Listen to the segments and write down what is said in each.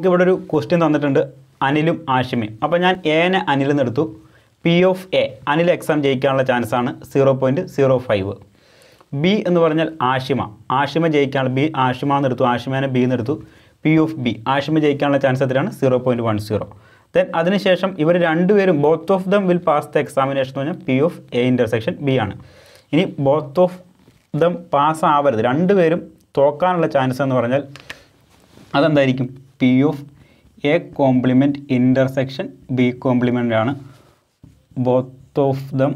നമുക്കിവിടെ ഒരു ക്വസ്റ്റ്യൻ തന്നിട്ടുണ്ട് അനിലും ആഷിമയും അപ്പോൾ ഞാൻ എനെ അനിൽ നിന്ന് എടുത്തു P of A Anil exam ജയിക്കാനുള്ള ചാൻസ് ആണ് zero point zero five B എന്ന് പറഞ്ഞാൽ ആഷിമ ആഷിമ ജയിക്കാനുള്ള ബി ആഷിമ എന്ന് എടുത്തു ആഷിമേനെ ബി എന്ന് എടുത്തു പി ഓഫ് ബി ആഷിമ ജയിക്കാനുള്ള ചാൻസ് എത്രയാണ് zero point one zero then അതിനുശേഷം ഇവർ രണ്ടുപേരും both of them will pass the examination എന്ന് പറഞ്ഞാൽ P of A intersection B ആണ് ഇനി ബോത്ത് ഓഫ് ദം പാസ് ആവരുത് രണ്ടുപേരും തോക്കാനുള്ള ചാൻസ് എന്ന് പറഞ്ഞാൽ അതെന്തായിരിക്കും P of A complement intersection B complement ആണ് both of them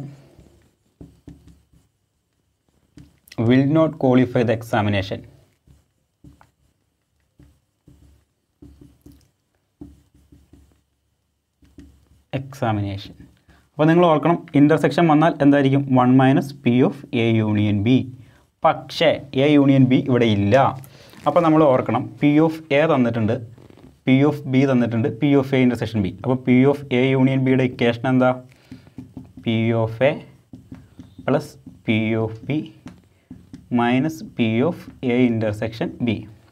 will not qualify the examination examination അപ്പോൾ നിങ്ങൾ ഓർക്കണം ഇൻ്റർസെക്ഷൻ വന്നാൽ എന്തായിരിക്കും one minus P of A union B പക്ഷേ എ യൂണിയൻ ബി ഇവിടെ ഇല്ല അപ്പോൾ നമ്മൾ ഓർക്കണം പി ഓഫ് എ തന്നിട്ടുണ്ട് പി ഓഫ് ബി തന്നിട്ടുണ്ട് P of A intersection B അപ്പോൾ പി ഓഫ് എ യൂണിയൻ ബിയുടെ ഇക്വേഷൻ എന്താ P of A plus P of B minus P of A intersection B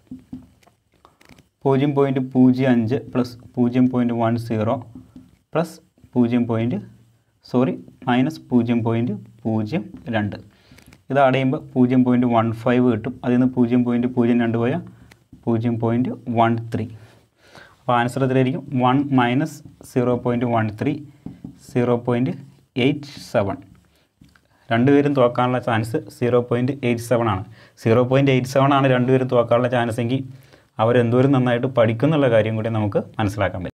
പൂജ്യം പോയിൻറ്റ് പൂജ്യം അഞ്ച് പ്ലസ് പൂജ്യം point one zero plus പൂജ്യം point sorry minus പൂജ്യം point പൂജ്യം രണ്ട് ഇത് അടയുമ്പോൾ പൂജ്യം പോയിൻറ്റ് വൺ ഫൈവ് കിട്ടും അതിൽ നിന്ന് പൂജ്യം പോയിൻറ്റ് പൂജ്യം രണ്ട് പോയാൽ പൂജ്യം പോയിൻറ്റ് വൺ ത്രീ അപ്പോൾ ആൻസർ എത്രയായിരിക്കും one minus zero point one three zero point eight seven രണ്ടുപേരും തോക്കാനുള്ള chance zero point eight seven ആണ് സീറോ പോയിൻറ്റ് എയ്റ്റ് സെവൻ ആണ് രണ്ടുപേരും തോക്കാനുള്ള ചാൻസ് എങ്കിൽ അവരെന്തോരം നന്നായിട്ട് പഠിക്കും എന്നുള്ള കാര്യം കൂടി നമുക്ക് മനസ്സിലാക്കാൻ പറ്റും